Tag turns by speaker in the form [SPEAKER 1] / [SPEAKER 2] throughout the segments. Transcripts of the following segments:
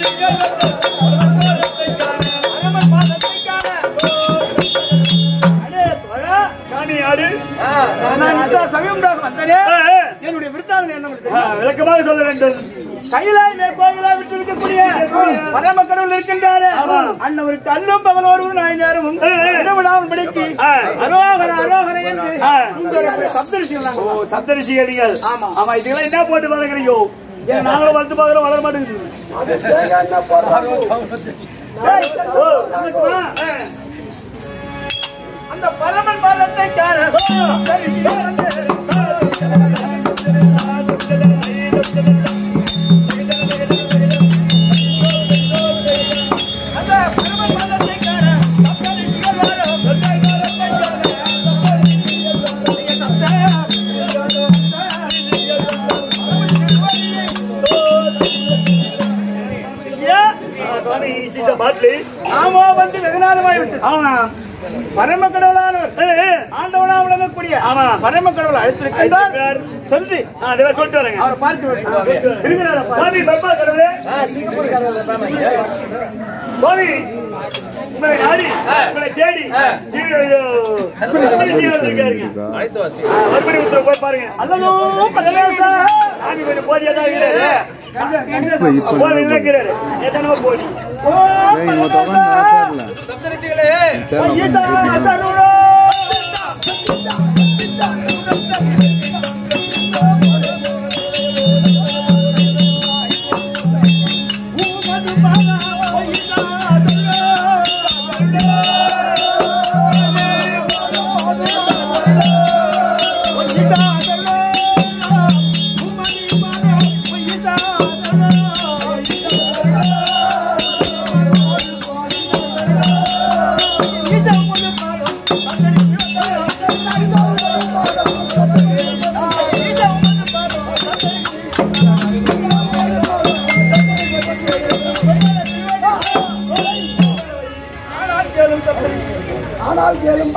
[SPEAKER 1] பரமன் பாதத்தை காண. அடே, தோழா,
[SPEAKER 2] சாமி யாரு
[SPEAKER 1] நான் இந்த சமயம்தாக வந்தனே.
[SPEAKER 2] ஆ, ஆ.
[SPEAKER 1] என்னுடைய விருத்தாளன் என்ன
[SPEAKER 2] ஆ,
[SPEAKER 1] தெரியுமா?
[SPEAKER 2] விளக்கமாக சொல்ல வேண்டும்
[SPEAKER 1] கையிலாய் மேற்கோவிலா விட்டு இருக்கக்கூடிய பரம கடவுள் இருக்கின்றாரு அன்னவருக்கு அல்லும் பகல் ஒருவரும் நாய் நேரமும் இடவிடாமல் படிக்கு
[SPEAKER 2] ஆ.
[SPEAKER 1] அரோகர அரோகர என்று
[SPEAKER 2] ஆ.
[SPEAKER 1] சுந்தர சப்தரிசிகள்
[SPEAKER 2] ஓ
[SPEAKER 1] நாங்கள்.
[SPEAKER 2] சப்தரிசி அடிகள்
[SPEAKER 1] ஆமா.
[SPEAKER 2] ஆமா இதெல்லாம் என்ன போட்டு வளர்க்குறீங்க ஏன் நாங்களும் வளர்த்து பார்க்குறோம் வளர மாட்டேங்குது
[SPEAKER 1] ஏய், ஓ, நமக்கு வா. அந்த பரமன் பாதத்தை காண சரி, அந்த பரமன் பாதத்தை காண சப்தரிசிகள் வாரும். சிஷ்யா,
[SPEAKER 2] சுவாமி சீசா பாட்டிலு
[SPEAKER 1] நாமோ வந்து வெகு நாளுமாய் விட்டது
[SPEAKER 2] ஆமா
[SPEAKER 1] பரம கடவுளானவர்
[SPEAKER 2] ஏ, ஏ.
[SPEAKER 1] ஆண்டவனா விளங்கக்கூடிய
[SPEAKER 2] ஆமா.
[SPEAKER 1] பரம கடவுள் அழைத்திருக்கின்றார்
[SPEAKER 2] அழைத்திருக்கிறார்.
[SPEAKER 1] சென்று
[SPEAKER 2] ஆ, அதை சொல்லிட்டு வரேங்க
[SPEAKER 1] அவர் பார்த்து விட்டு இருக்கிறாரா பாரு.
[SPEAKER 2] சுவாமி பர்மா கடவுளே சுவாமி உங்களை நாடி உங்களை தேடி ஐயோ, சப்தரிசிகள் இருக்காருங்க. ஆ, மறுபடியும் ஒருத்தர் போய் பாருங்க
[SPEAKER 1] அல்லலோ பரமேசா
[SPEAKER 2] சாமி கொஞ்சம் போதியா தான் இருக்கிறாரு போதி இருக்கிறாரு எத்தனமோ போதி
[SPEAKER 1] ஓ பரமேசா ஈசா சருளோ உமது பாதா ஈசா
[SPEAKER 3] ஆனால் கேளும்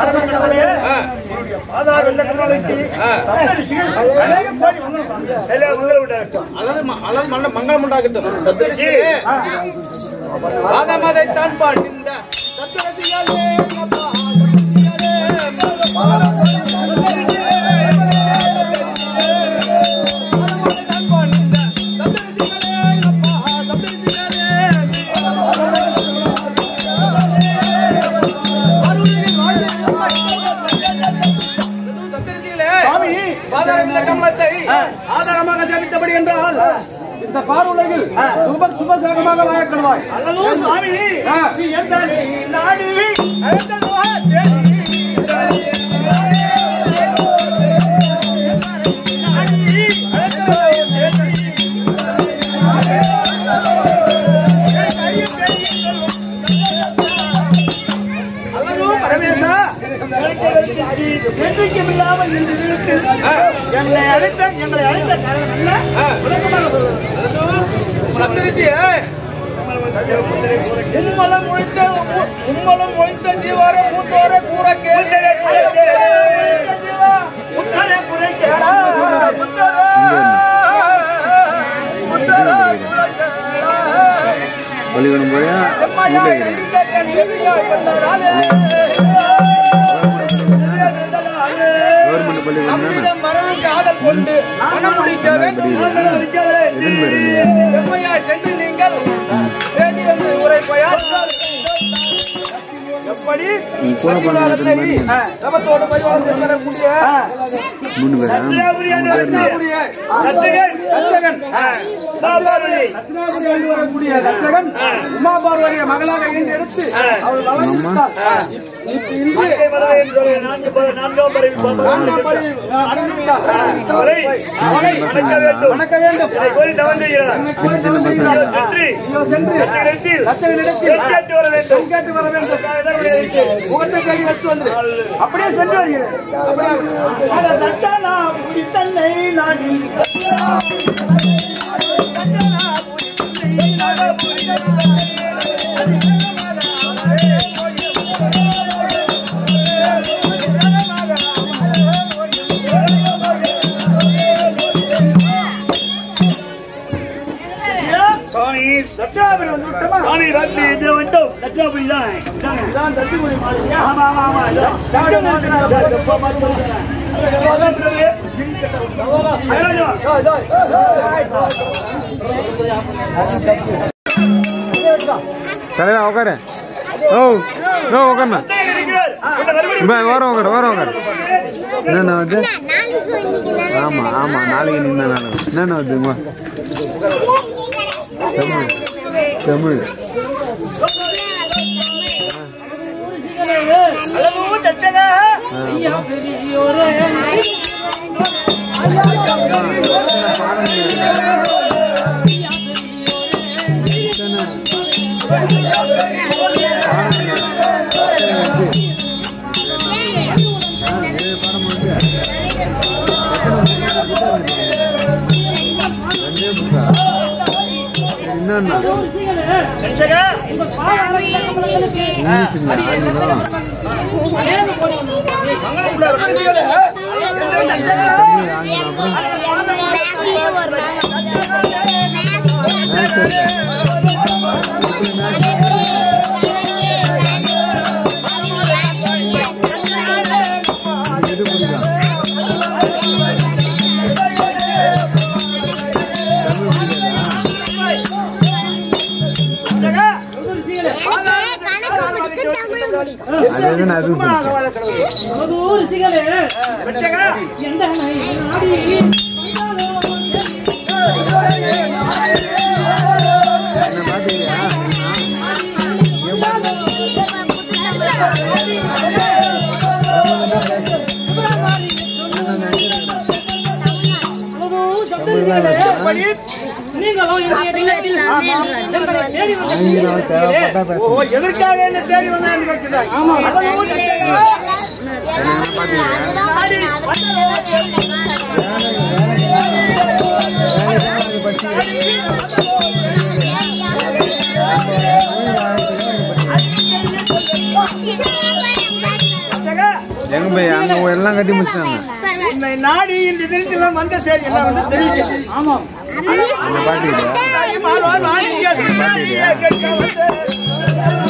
[SPEAKER 2] ஆதார் வெள்ள கண்ணாடிக்கு எல்லாம் முதல்ல விட்டாரு
[SPEAKER 4] அலது ம- அலது மன்ன- மங்களம் உண்டாகட்டும் சத்துரிசி பாதமதைத்தான் பாடிந்த சத்துரசியாலே அப்பா, சத்துரசியாலே. பாதமதைத்தான் பாடிந்த சத்துரசியாலே அப்பா, சத்துரசியாலே. அருளில் வாழ்ந்து சத்துரசிகளே
[SPEAKER 1] சாமி
[SPEAKER 4] பாதாள கம்பத்தை ஆதாரமாக சேமித்தபடி என்றால் இந்த பாருலகில் சுப சுபசாகமாக வாழக்கொள்வாய்
[SPEAKER 1] அல்லலோ சுவாமி நீ எந்த நாடி அழைத்ததுவா சரி அல்லலோ பரமேசா என்றைக்கும் இல்லாமல் இன்று இருக்கு எங்களை அழைத்த எங்களை அழைத்த காரணம் என்ன விளக்கமாக சொல்லுங்கள்
[SPEAKER 4] சத்திரிச்சியே உம்மலம் ஒழித்த உம்மலம் ஒழித்த ஜீவார மூத்தோர கூற கேள்வி
[SPEAKER 1] உத்தரே குறைக்கடா
[SPEAKER 5] பள்ளிக்கூடம் போயா வீட்டில் கவர்மெண்ட் பள்ளிக்கூடம் தானே
[SPEAKER 4] மரணம் காதல் கொண்டு மனம் முடிக்க வேண்டும்
[SPEAKER 5] எதன் பேர் நீங்க
[SPEAKER 4] செம்மையா சென்று நீங்கள் தேடி வந்து உரைப்பயார் எப்படி
[SPEAKER 5] உங்க கூட பிறந்த எத்தனை பேர் நீங்க?
[SPEAKER 4] சபத்தோடு பரிவாரத்தை பெறக்கூடிய
[SPEAKER 5] மூணு பேரா மூணு பேர் நீங்க.
[SPEAKER 4] தச்சகன் ரத்னாபுரி ஆண்டு வரக்கூடிய தச்சகன் உமா பார்வதிய மகளாக இருந்து எடுத்து அவள் வளர்ந்துவிட்டார் இப்ப இன்று நான்காம் பரி அடைந்து விட்டார் அவளை அவளை வணக்க வேண்டும் என்னை கோரி தவறு செய்கிறார். இதோ சென்று தச்சகனிடத்தில் கேட்டு வர வேண்டும் கேட்டு வர வேண்டும் முகத்தை தேடி வச்சு வந்து அப்படியே சென்று வருகிறேன்
[SPEAKER 1] அட தட்டனா புடி தன்னை நாடி
[SPEAKER 2] சுவாமி
[SPEAKER 1] தட்சாபுரி
[SPEAKER 2] சாமி ராத்திரி இது வந்துட்டோம் தட்சாபுரி தான் இதாங்க.
[SPEAKER 1] இதான் தட்டுக்குடி மாளிகையா?
[SPEAKER 2] ஆமா ஆமா ஆமா இதான்.
[SPEAKER 1] தாடி மாத்தினாரா?
[SPEAKER 2] இதான் எப்ப பார்த்து வருகிறேன். அதான் பிறகு. அழகா.
[SPEAKER 5] தலைவா உட்காரு ஓ ஓ உட்காருண்ணா
[SPEAKER 2] அத்தனை இருக்கிறார். இந்த மறுபடியும்
[SPEAKER 5] பா வர உட்காரு வர உட்காரு என்னண்ணா வந்து
[SPEAKER 6] நாளைக்கு இன்னைக்கு நான்
[SPEAKER 5] ஆமா ஆமா நாளைக்கு நின்னா நாளைக்கு என்னண்ணா வந்துமா தமிழ் தமிழ்
[SPEAKER 2] அளவு தட்சகா.
[SPEAKER 5] என்னண்ணா
[SPEAKER 2] தட்சகா.
[SPEAKER 5] இங்கிலீஷ் ஆங்கிலம் இது புரியுதா தமிழ் புரியுதா அது எதுன்னு அது புரியுது
[SPEAKER 2] தட்சகா.
[SPEAKER 5] என்ன பாத்துக்கிறியா ஆங்கிலம் தேவைப்பட்டா பேச
[SPEAKER 1] ஓ, எதற்காக என்ன தேடி வந்தான்னு கேட்கிறாய். அளவு தட்சகா. தட்சகா,
[SPEAKER 5] எங்க போய் அங்க எல்லாம் கட்டி முடிச்சிட்டாங்க
[SPEAKER 1] உன்னை நாடி இந்த தினத்தில் வந்த செய்தி என்ன வந்து தெரிவிக்கிறது.
[SPEAKER 5] என்ன பாத்துக்கிறியா
[SPEAKER 1] மாறுவார் வாணிங்க சின்னாடியே கேட்க வந்து.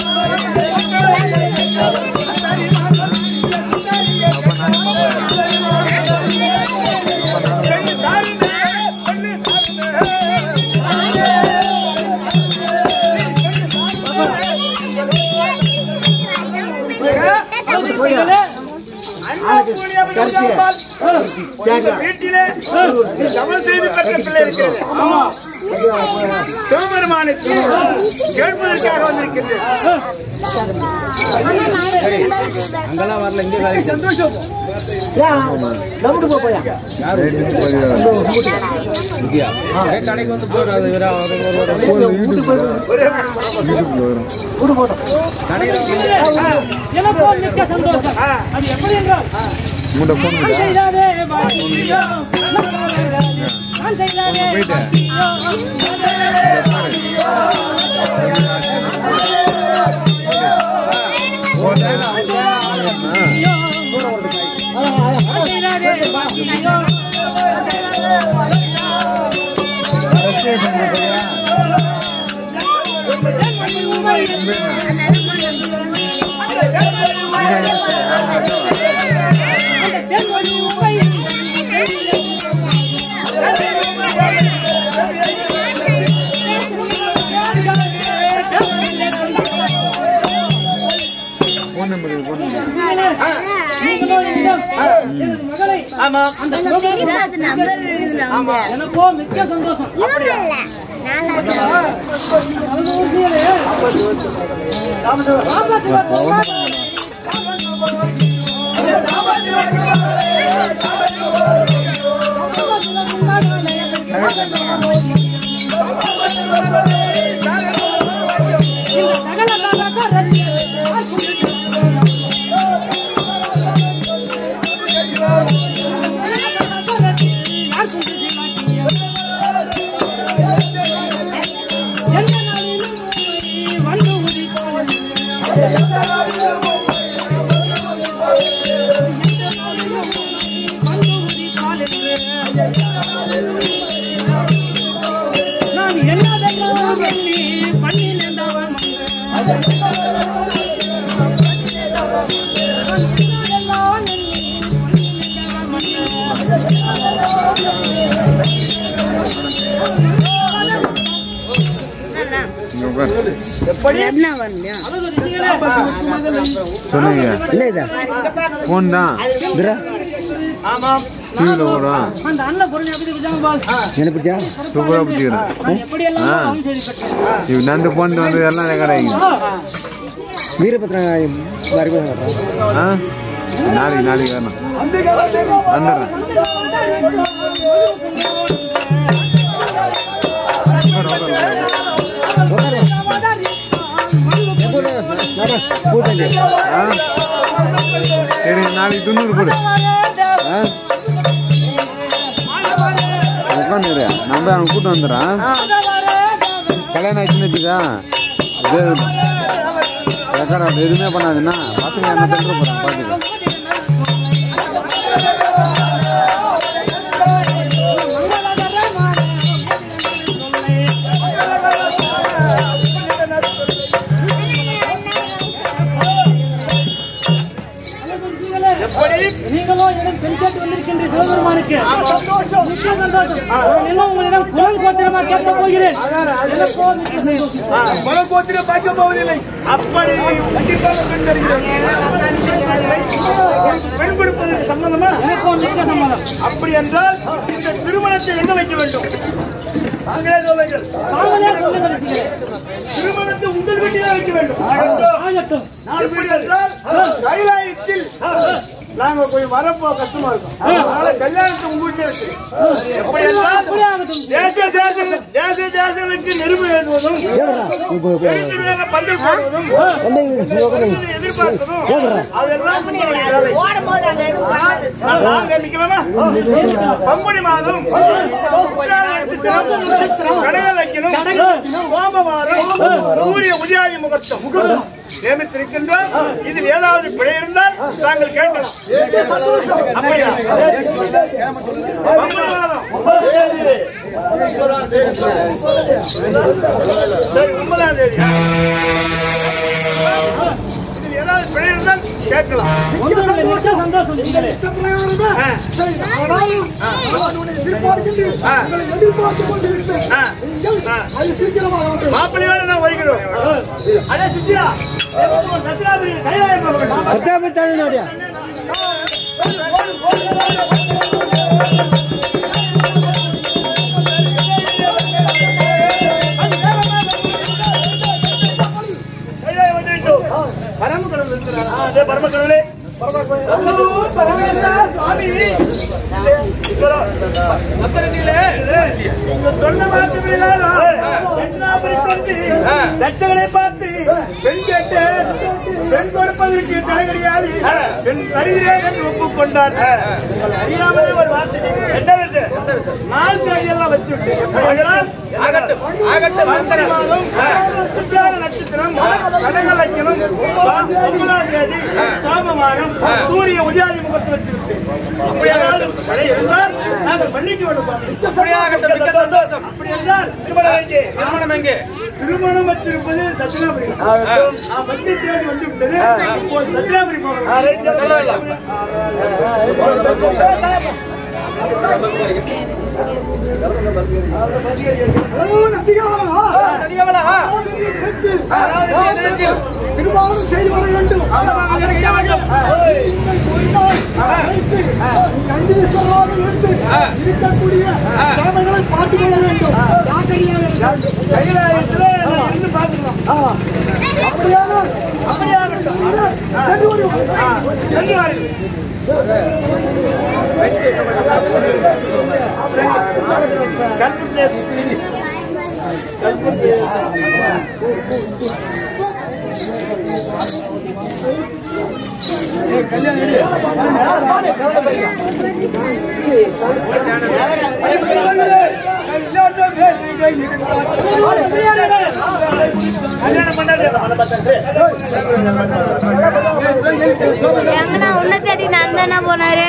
[SPEAKER 1] பெண்ணு தாருங்க, பெண்ணு தாருங்க. வீட்டிலே சமல் செய்து பெற்ற பிள்ளை இருக்கிறது சிவபெருமானுக்கு கேட்பதற்காக வந்திருக்கிறது
[SPEAKER 5] அங்கெல்லாம் வரல இங்கே வேலைக்கு
[SPEAKER 1] சந்தோஷம்
[SPEAKER 5] ரேட்டுக்கு போயிடுவாங்க. கடைக்கு வந்து போறாது வீட்டுக்கு வரும்
[SPEAKER 7] எனக்கு மிக்க சந்தோஷம் அது எப்படி என்றால்
[SPEAKER 5] உங்கள்கிட்ட போன்
[SPEAKER 7] நான் செய்தாதே பாக்கியோ, நான் செய்தாதே பாக்கியோ, நான் செய்தாதே பாக்கியோ. தென்மொழி உமை
[SPEAKER 5] போன் நம்பர் போன் நம்பர்
[SPEAKER 7] நீங்களோ என்னிடம் எனது மகளை எனக்கோ மிக்க சந்தோஷம் அவங்க ஊசியிலே காப்பாற்றி வருவாங்க. இந்த சகல கலாச்சாரத்தில் யார் கொண்டு செய்வாங்க எந்த நாளிலும் வந்து உதிப்பார்கள் நான் என்னதெல்லாம்
[SPEAKER 5] இங்க உட்கார்.
[SPEAKER 6] என்ன வரலையா
[SPEAKER 5] சொல்லுங்க போன் தான்
[SPEAKER 1] ஆமாம்
[SPEAKER 5] டிவியில் ஓடும்
[SPEAKER 7] அந்த அண்ணன் பொருள் எப்படி இருக்காங்க பால்
[SPEAKER 5] சூப்பராக பிடிக்கிறேன்
[SPEAKER 7] நான் எப்படி எல்லாம் அவங்க சரிப்பட்டேன்
[SPEAKER 5] இவ் நண்டு போன்ட்டு வந்து எல்லாம் ரெக்கார்ட் ஆகிங்க ஆ நாளைக்கு நாளைக்கு வரணும் வந்துடுறேன் ஆ சரி நாளைக்கு துண்ணூறு கொடு ஆ உட்காந்துரு நம்ம அவனை கூட்டு வந்துடுறான் கல்யாணம் ஆச்சுன்னு வச்சுக்கா அது ரெக்கார்ட் எதுவுமே பண்ணாதுன்னா பசங்க என்ன தண்டு போகிறான் பார்த்துக்க
[SPEAKER 7] நீங்களும் இடம் பெண்காட்டு வந்திருக்கின்ற சிவபெருமானுக்கு மிக்க சந்தோஷம் ஒரு நிலம் உங்களிடம் குரல் கோத்திரமா கேட்க போகிறேன் எனக்கோ மிக்க சந்தோஷம்.
[SPEAKER 4] மனக்கோத்திர பார்க்க போவதில்லை
[SPEAKER 1] அப்படி கண்டிப்பாக பெண் தருகிறேன் பெண் கொடுப்பதற்கு சம்பந்தமா
[SPEAKER 7] எனக்கோ மிக்க சம்மதம்
[SPEAKER 1] அப்படி என்றால் இந்த திருமணத்தை எங்க வைக்க வேண்டும் நாங்களே சொல்லுங்கள்
[SPEAKER 7] தாங்களே சொல்லுங்க ரசிகரே.
[SPEAKER 1] திருமணத்தை உங்கள் வீட்டிலே வைக்க வேண்டும்
[SPEAKER 7] ஆகட்டும்
[SPEAKER 1] எப்படி என்றால் கைலாயத்தில் நாங்க போய் வரப்போ கஷ்டமா இருக்கும் அதனால கல்யாணத்தை உங்க வீட்டிலே வச்சு எப்படி என்றால்
[SPEAKER 7] அப்படியே ஆகட்டும்
[SPEAKER 1] தேச தேசங்கள் தேச தேசங்களுக்கு நெருப்பு ஏற்றுவதும் வீட்டு மேல பந்தல் போடுவதும் பந்தலை எதிர்பார்ப்பதும் அதெல்லாம் உங்களுடைய வேலை. நான் நாங்க நிக்கலாமா? பங்குனி மாதம் உத்திராட நட்சத்திரம், கடக லக்கினம், சோமவாரம், சூரிய உதயாதி முகூர்த்தம் நியமித்திருக்கின்றோம் இதில் ஏதாவது பிழை இருந்தால் தாங்கள் கேட்கலாம் அப்படியா பங்குனி மாதம் சரி ஒன்பதாம் தேதி இதில் ஏதாவது பிழை இருந்தால் கேட்கலாம்
[SPEAKER 7] ஒன்றும் இல்லை, மிக்க சந்தோஷம் ரசிகரே.
[SPEAKER 1] மாப்பிள்ளையோட நான் வருகிறோம் அதே சுத்தியா சத்யாபுரி கைலாயம் போக வேண்டும். கைலாயம் வந்து விட்டோம். பரமக்கடவுள் இருக்கிறாரா? ஆ, அதே பரமக்கடவுளே. ஓ, பரமேஸ்வரா, சுவாமி. ஈஸ்வரா. நீங்க சொன்ன வார்த்தைகளால் தென்னாப்பிரி தோன்றி, தட்சகனை பார்த்து பெண் கேட்டு பெண் கொடுப்பதற்கு தடை கிடையாது பெண் தருகிறேன் என்று ஒப்புக்கொண்டார் உங்கள் அறியாமலே ஒரு வார்த்தை சொன்னீங்க. என்ன விஷயம்? நாள் தேதியெல்லாம் வச்சுட்டு ஆகட்டும் ஆகட்டும் மாதம் சுற்றாட நட்சத்திரம் கடக லட்சணம் ஒன்பதாம் தேதி சாமமானம் சூரிய உதயாதி முகத்தை வச்சிருக்கு அப்படியானால் தடை இருந்தால் நாங்கள் மன்னிக்க வேண்டும் சுவாமி. அப்படி என்றால் திருமணம் எங்கே?
[SPEAKER 2] திருமணம் எங்கே
[SPEAKER 1] திருமணம் வச்சிருப்பது தட்சிணாபுரி நான் மத்திய தேதி வந்து விட்டது இப்போ தட்சிணாபுரி போகணும்
[SPEAKER 3] திருமணம் செய்து வர வேண்டும் கண்டீஸ்வரராக இருந்து இருக்கக்கூடிய தேவைகளை பார்த்துக் கொள்ள வேண்டும்
[SPEAKER 1] கைலாயத்துல இருந்து பார்த்துக்கலாம்
[SPEAKER 3] அப்படியானால்
[SPEAKER 1] அப்படியாகட்டும்
[SPEAKER 3] சென்று வருவோம்
[SPEAKER 1] சென்று வாருங்கள். கற்பு கல்யாணம் பண்ணாரு
[SPEAKER 6] எங்கண்ணா உன்னை தேடி நான் தானே போனாரு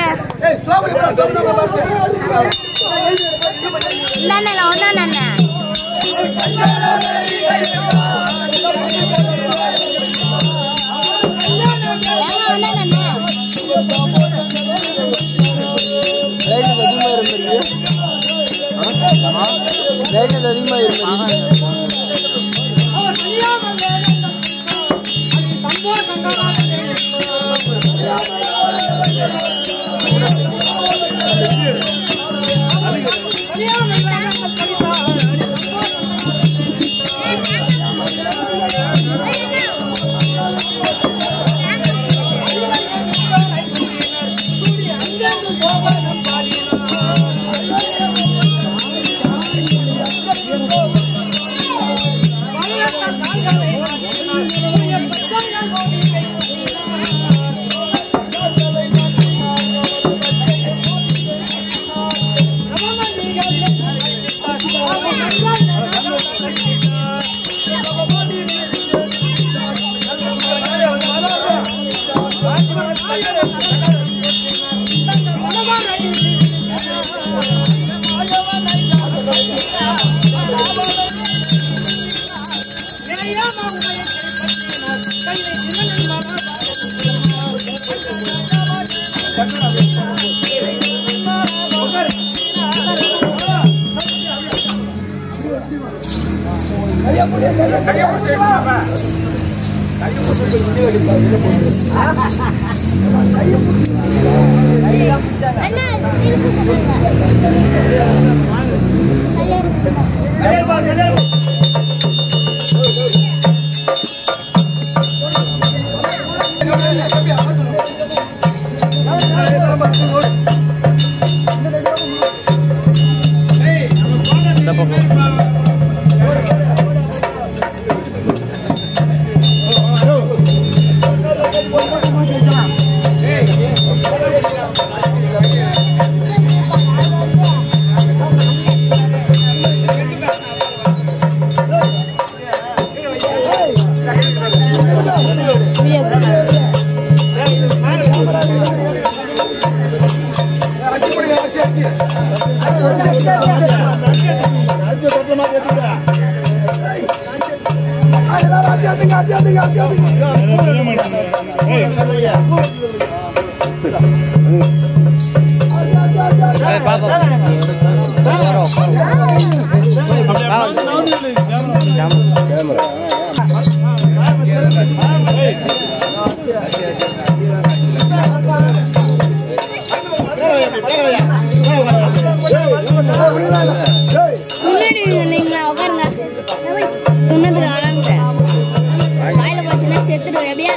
[SPEAKER 6] இல்லண்ணா ஒன்னா அண்ணா திருப்பி சொல்லுங்க
[SPEAKER 3] அத்தியாத்துங்க அத்தியாத்துங்க அத்தியாத்துங்க
[SPEAKER 6] முன்னாடி நீங்களா உட்காருங்க முன்னதுக்கு ஆரம்பிங்க வாயில போச்சுன்னா செத்துடும் எப்படியா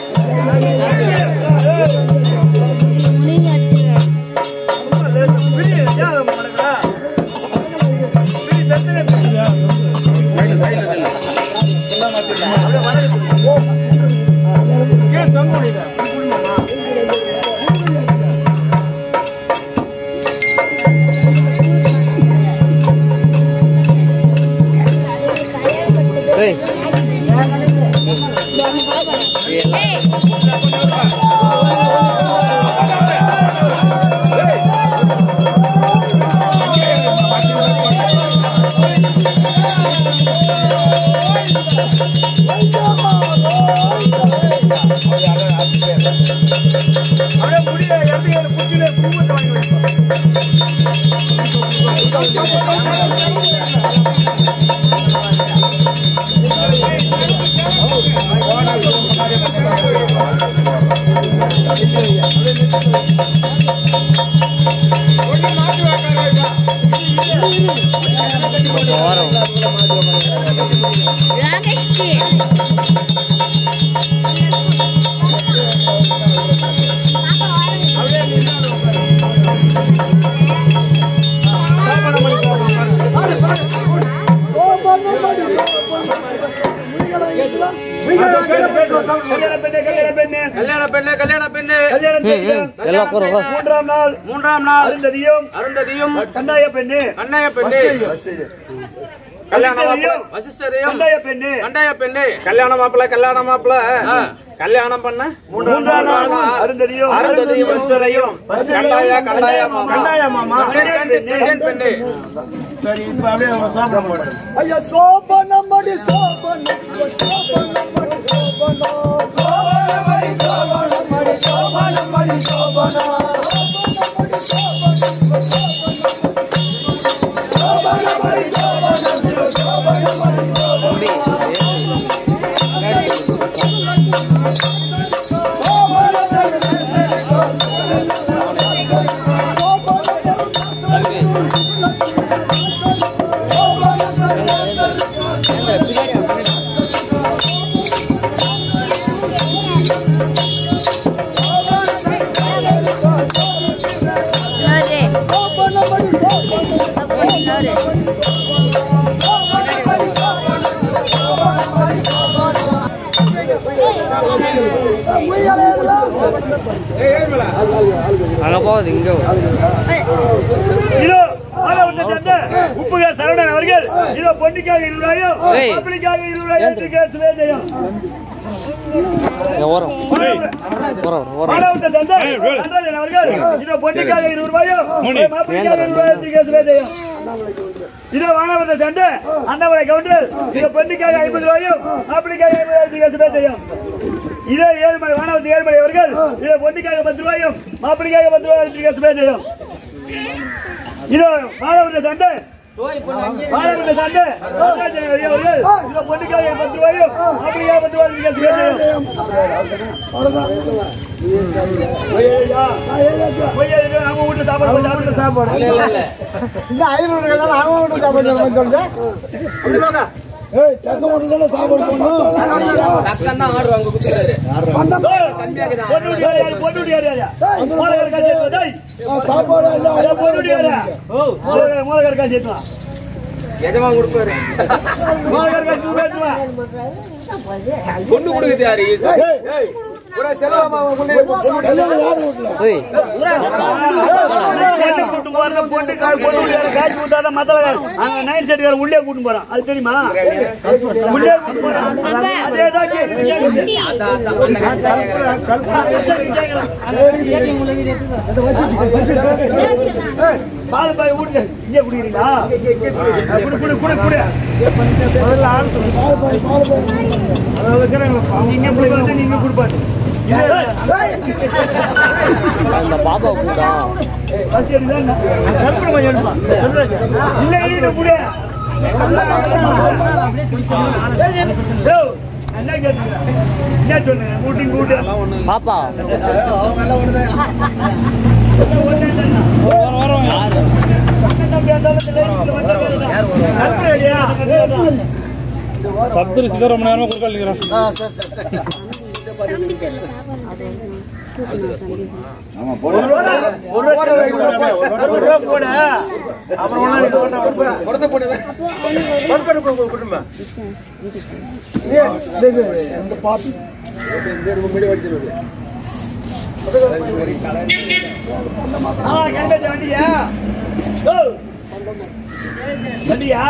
[SPEAKER 6] நீங்க வச்சுருங்க ஏய்
[SPEAKER 2] அப்படியே முடிய இடத்துல குச்சியில பூவத்தை வாங்கி வைப்போம்
[SPEAKER 6] ராகேஷ் ஜி
[SPEAKER 2] கல்யாண பெண்ணே கல்யாண பெண்ணே
[SPEAKER 4] கல்யாண பெண்ணே கல்யாண பெண்ணே
[SPEAKER 2] கல்யாணம் செய்கிறோம். மூன்றாம் நாள்
[SPEAKER 4] மூன்றாம் நாள்
[SPEAKER 2] அருந்ததியும்
[SPEAKER 4] அருந்ததியும்
[SPEAKER 2] கண்டாய பெண்ணு
[SPEAKER 4] கண்ணாய பெண்ணே கல்யாண மாப்பிள்ள
[SPEAKER 2] வசிஷ்டரையும்
[SPEAKER 4] வசிஷ்டரையும்
[SPEAKER 2] கண்டாய பெண்ணு
[SPEAKER 4] கண்டாய பெண்ணே கல்யாண மாப்பிள்ள கல்யாண மாப்பிள்ள கல்யாணம் பண்ண
[SPEAKER 2] மூன்றாம் நாள் அருந்ததியும்
[SPEAKER 4] அருந்ததியும் வசிஷ்டரையும் கண்டாய கண்டாய மாமா
[SPEAKER 2] கண்டாய மாமா கல்யாண பெண்ணு
[SPEAKER 4] கல்யாண பெண்ணே
[SPEAKER 2] சரி இப்ப அப்படியே அவங்க சாப்பிட போறோம்
[SPEAKER 3] ஐயா சோபனம் மடி சோபனம் சோபனம் மடி சோபனம் சோபனம் மடி சோபனம் மடி சோபனம் மடி சோபனம்
[SPEAKER 6] ஆ
[SPEAKER 2] இதோ மாணவர்கள் சேர்ந்த உப்புகார் சரவணன் அவர்கள் இதோ பொன்னிக்காக இருபதாயிரம் மாப்பிள்ளைக்காக இருபதாயிரம் கேட்டு வேதையும் மாணவர்கள் சேர்ந்த நடராஜன் அவர்கள் இதோ பொன்னிக்காக இருபது ரூபாயும் மாப்பிள்ளைக்காக இருபதாயிரத்தி கேட்டு வேதையும் இதோ மாணவர்கள் சேர்ந்த அண்ணாமலை கவுண்டர் இதோ பொன்னிக்காக ஐம்பது ரூபாயும் மாப்பிள்ளைக்காக ஐம்பதாயிரத்தி கேட்டு வேதையும் இதே ஏழுமலை வானவத்தி ஏழுமலை அவர்கள் இதோ பொன்னிக்காக பத்து ரூபாயும் மாப்பிள்ளைக்காக பத்து ரூபாய் கேட்டு வேதையும் இதோ மாணவர்கள் சண்டை மாணவர்கள் சண்டை நடராஜன் அவர்கள் இதோ பொண்ணுக்காக பத்து ரூபாயும் அப்படியா பத்து ரூபாய் கேஸ் கேட்கணும் அவங்க வீட்டுல சாப்பாடு போய் சாப்பிட்டு சாப்பாடு
[SPEAKER 3] இந்த ஐநூறு கல்யாணம் அவன் வீட்டு சாப்பாடு சொல்லுங்க ஏய் தக்க மட்டும் சாப்பாடு போடணும்
[SPEAKER 2] பொண்ணு யாரு யாரு பொண்ணு யாரு யாரு மூலகர் காசு ஏத்துவா டேய்
[SPEAKER 3] சாப்பாடு எல்லாம்
[SPEAKER 2] பொண்ணு யாரு மூலகர் மூலகர் காசு ஏத்துவா
[SPEAKER 4] எஜமான் கொடுப்பாரு
[SPEAKER 2] மூலகர் காசு ஏத்துவா
[SPEAKER 4] கொண்டு கொடுக்குது யாரு ஏய், ஒரு செலவாமா கொண்டு
[SPEAKER 3] எல்லாம் யார் வீட்டுல
[SPEAKER 2] கேச கூட்டு போறத பொண்ணு கால் பொண்ணு யாரு காசு கொடுத்தாதான் மத்தவங்க அங்க நைட் செட்டுக்கார உள்ளே கூட்டு போறான் அது தெரியுமா உள்ளே கூட்டு போறான் அதேதான் கேக்குது. பால் பாய் வீட்டுல இங்கே குடிக்கிறீங்களா குடு குடு குடு குடு முதல்ல ஆள் சொல்லு. அதை வைக்கிறாங்க. அவங்க இங்கே குடிக்கிறது நீங்க கொடுப்பாரு
[SPEAKER 8] அந்த பாப்பா கூட்டா
[SPEAKER 2] பஸ் எடுத்தா கற்பனை பண்ணி எடுப்பா சொல்றாங்க இல்ல இல்ல புடிய என்ன கேட்டீங்க என்ன சொன்னீங்க கூட்டி கூட்டு
[SPEAKER 8] பாப்பா
[SPEAKER 2] சப்தரி சிதரம் நேரமா கொடுக்கல ஒரு ரூபா போட அப்புறம் ஒண்ணா இது ஒண்ணா
[SPEAKER 4] கொடுத்த போடுது கொடுத்துமா
[SPEAKER 2] ஆ எங்க வண்டியா ஓ வண்டியா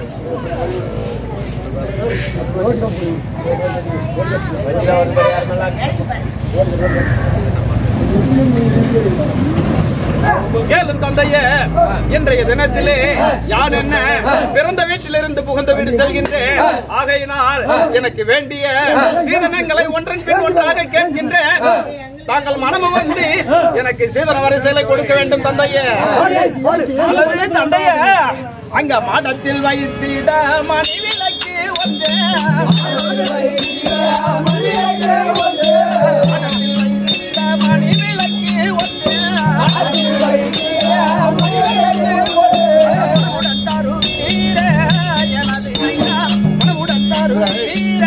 [SPEAKER 4] கேளும் தந்தையே இன்றைய தினத்திலே யான் என்ன பிறந்த வீட்டிலிருந்து புகுந்த வீடு செல்கின்றேன் ஆகையினால் எனக்கு வேண்டிய சீதனங்களை ஒன்றன் பின் ஒன்றாக கேட்கின்றேன் தாங்கள் மனமும் வந்து எனக்கு சீதன வரிசைகளை கொடுக்க வேண்டும் தந்தையே அல்லது தந்தையே அங்க மாதத்தில் வைத்திட மணி விளக்கு ஒன்று மாதத்தில் வைத்திட மணி விளக்கு ஒன்று மனமுடன் தருவீர எனது ஐயா மனமுடன் தருவீர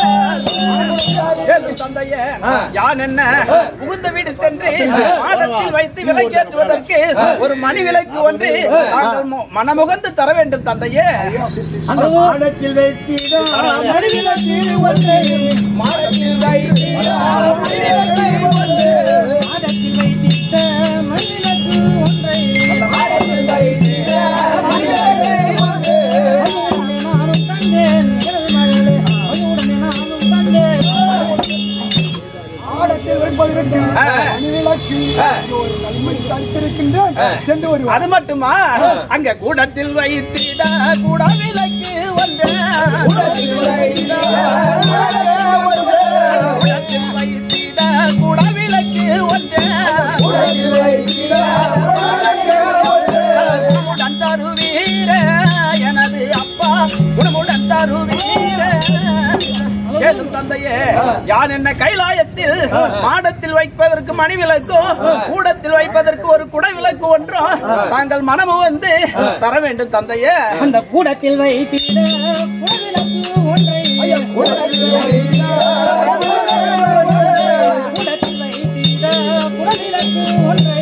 [SPEAKER 4] ஏழு தந்தையே யான் என்ன புகுந்த வீடு சென்று மாடத்தில் வைத்து விலைக்கேற்றுவதற்கு ஒரு மணி விலைக்கு ஒன்று தாங்கள் மு- மனமுகந்து தர வேண்டும் தந்தையே
[SPEAKER 2] அந்த மாடத்தில் வைத்தீரா மடிவிலக்கு ஒன்றை
[SPEAKER 4] மாடத்தில் வைத்து
[SPEAKER 2] மாடத்தில் வைத்திட்ட மடிவிலக்கு ஒன்றை
[SPEAKER 4] மாடத்தில் வைத்திட
[SPEAKER 2] அதுவுடனே நானும் தந்தேன் எனது மகளே அதுவுடனே நானும் தந்தேன்
[SPEAKER 3] ஆடத்தில் வைப்பதற்கு மணிவிளக்கு ஒரு நன்மை தந்திருக்கின்றேன் சென்று வருவார்
[SPEAKER 4] அது மட்டுமா அங்க கூடத்தில் வைத்திட கூட விலைக்கு ஒன்று கூடத்தில் வைத்திட கூட விலைக்கு ஒன்று குணமுடன் தருவீர எனது அப்பா குணமுடன் தருவீர கேளும் தந்தையே யான் என்ன கைலாயத்தில் மாடத்தில் வைப்பதற்கு மணி விளக்கும் கூடத்தில் வைப்பதற்கு ஒரு குடை விளக்கு ஒன்றும் தாங்கள் மனமும் வந்து தர வேண்டும் தந்தையே
[SPEAKER 2] அந்த கூடத்தில் வைத்திட குடவிளக்கு ஒன்றை கூடத்தில் வைத்திட குடவிளக்கு ஒன்றை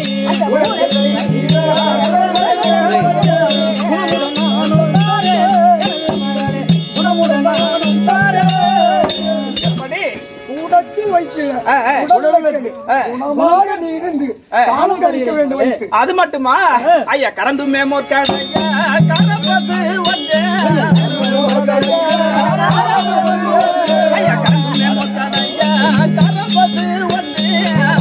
[SPEAKER 2] குணமுடன் நானும் தாரேன், எனது மகளே, குணமுடன் நானும் தாரேன்.
[SPEAKER 4] எப்படி
[SPEAKER 3] கூடத்தில் உடலுக்கு குணமாக நீ இருந்து காலம் கழிக்க வேண்டும் வைத்து
[SPEAKER 4] அது மட்டுமா ஐயா கறந்து மேமோர்காடையா கரபசு வந்தே ஐயா கறந்து மேமோர்காடையா கரபசு வந்தே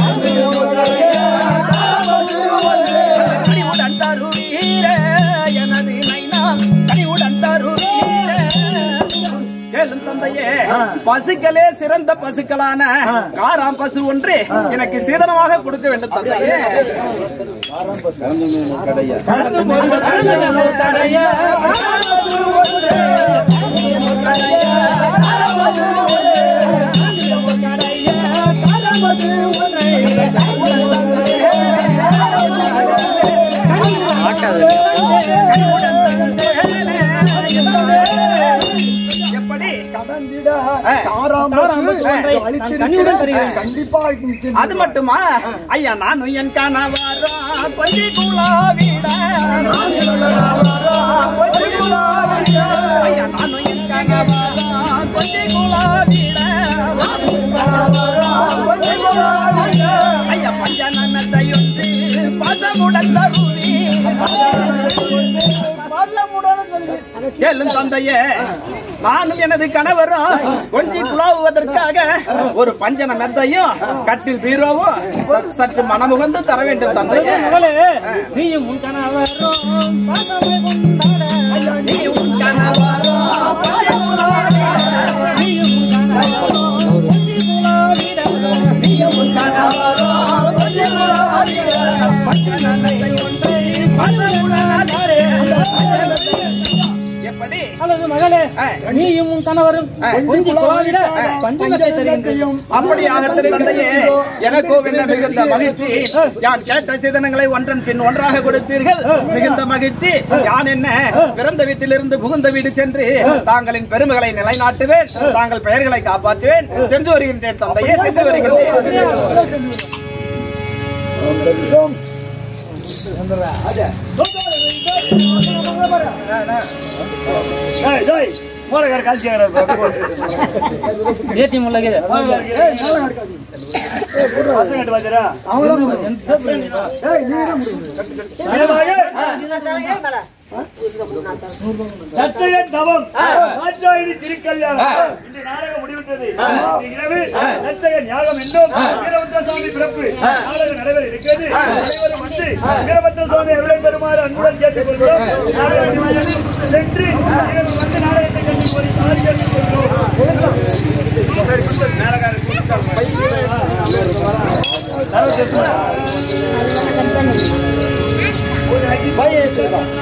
[SPEAKER 4] கனிவுடன் தருவீர எனது நைனா கனிவுடன் தருவீர கேளும் தந்தையே பசுக்களே சிறந்த பசுக்களான காராம் பசு ஒன்று எனக்கு சீதனமாக கொடுக்க வேண்டும் தந்தையே எப்படி
[SPEAKER 3] கடந்திட ஆறாம் பசு
[SPEAKER 7] கண்ணியுடன் தருகிறேன்.
[SPEAKER 3] கண்டிப்பா
[SPEAKER 4] அது மட்டுமா ஐயா நானும் என் கணவரா கொஞ்சி குலாவிட ஐயா நானும் என் கணவரா கொஞ்சி குலாவிட ஐயா பஞ்சநமத்தையொன்று பாசமுடன் தருவி கேளும் தந்தையே நானும் எனது கணவரும் கொஞ்சி குழாவுவதற்காக ஒரு பஞ்சன மெத்தையும் கட்டில் பீரோவும் ஒரு சற்று மனமுகந்து தர வேண்டும் தந்தையே
[SPEAKER 7] மகளே நீயும் உன் கணவரும் பாசமே கொண்டாட
[SPEAKER 4] நீ உன் கணவரும்
[SPEAKER 7] நீயும் உன் கணவரும் கொஞ்சி குலாவிட.
[SPEAKER 4] நீயும் உன் கணவரும் கொஞ்சி குழாவிட. பஞ்சன மெத்தை ஒன்றை பாசமுடன் தரே. எப்படி
[SPEAKER 7] அல்லது மகளே நீயும் உன் கணவரும் கொஞ்சி குலாவிட பஞ்சமத்தை தருகின்றேன்
[SPEAKER 4] அப்படி ஆகட்டும் தந்தையே எனக்கோ என்ன மிகுந்த மகிழ்ச்சி யான் கேட்ட சீதனங்களை ஒன்றன் பின் ஒன்றாக கொடுத்தீர்கள் மிகுந்த மகிழ்ச்சி யான் என்ன பிறந்த வீட்டிலிருந்து புகுந்த வீடு சென்று தாங்களின் பெருமைகளை நிலைநாட்டுவேன் தாங்கள் பெயர்களை காப்பாற்றுவேன் சென்று வருகின்றேன் தந்தையே சென்று வருகின்றேன்
[SPEAKER 2] ஏய், டேய், மூலக்கார காசு கேக்குறாரு.
[SPEAKER 7] ஏத்தி முள்ளகிது
[SPEAKER 2] பசங்கிட்ட பாத்தியா? தச்சையன் தவம் ராஜாயினி திருக்கல்யாணம் இன்று நாடகம் முடிவிட்டது இன்று இரவு தச்சையன் யாகம் என்றும் வீரபத்ர சுவாமி பிறப்பு நாடகம் நடைபெற இருக்கிறது அனைவரும் வந்து வீரபத்ர சுவாமி எவ்வளவு பெறுமாறு அன்புடன் கேட்டுக்கொள்கிறோம் நாடக நிலையத்தில் சென்று இரவு வந்து நாடகத்தை கண்டு போய் கேட்டுக்கொள்கிறோம்
[SPEAKER 6] கட் பண்ணு